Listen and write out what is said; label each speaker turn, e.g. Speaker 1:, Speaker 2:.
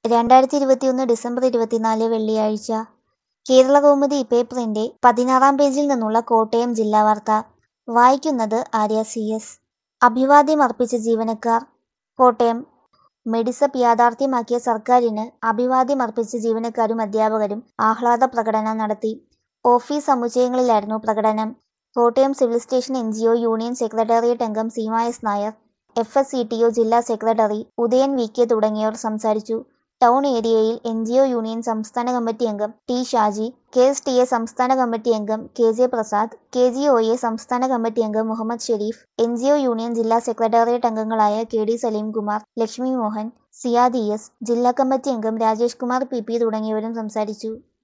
Speaker 1: രണ്ടായിരത്തി ഇരുപത്തിയൊന്ന് ഡിസംബർ ഇരുപത്തിനാല് വെള്ളിയാഴ്ച കേരളകൗമുദി പേപ്പറിന്റെ പതിനാറാം പേജിൽ നിന്നുള്ള കോട്ടയം ജില്ലാ വാർത്ത വായിക്കുന്നത് ആര്യ സി എസ് അഭിവാദ്യം അർപ്പിച്ച ജീവനക്കാർ കോട്ടയം മെഡിസപ്പ് യാഥാർത്ഥ്യമാക്കിയ സർക്കാരിന് അഭിവാദ്യം അർപ്പിച്ച ജീവനക്കാരും അധ്യാപകരും ആഹ്ലാദ പ്രകടനം നടത്തി ഓഫീസ് സമുച്ചയങ്ങളിലായിരുന്നു പ്രകടനം Kottayam civil station N G O union secretariat അംഗം Seema S Nair F S C T O ജില്ലാ സെക്രട്ടറി ഉദയൻ വി കെ തുടങ്ങിയവർ സംസാരിച്ചു ടൗൺ ഏരിയയിൽ എൻ ജി ഒ യൂണിയൻ സംസ്ഥാന കമ്മിറ്റി അംഗം T Shaji K S T A സംസ്ഥാന കമ്മിറ്റി അംഗം K J Prasad K G O A സംസ്ഥാന കമ്മിറ്റി അംഗം Muhammad Sherif N G O union ജില്ലാ സെക്രട്ടേറിയറ്റ് അംഗങ്ങളായ K D Salimkumar Lakshmi Mohan Siyad E S ജില്ലാ കമ്മിറ്റി അംഗം രാജേഷ് കുമാർ പി പി തുടങ്ങിയവരും സംസാരിച്ചു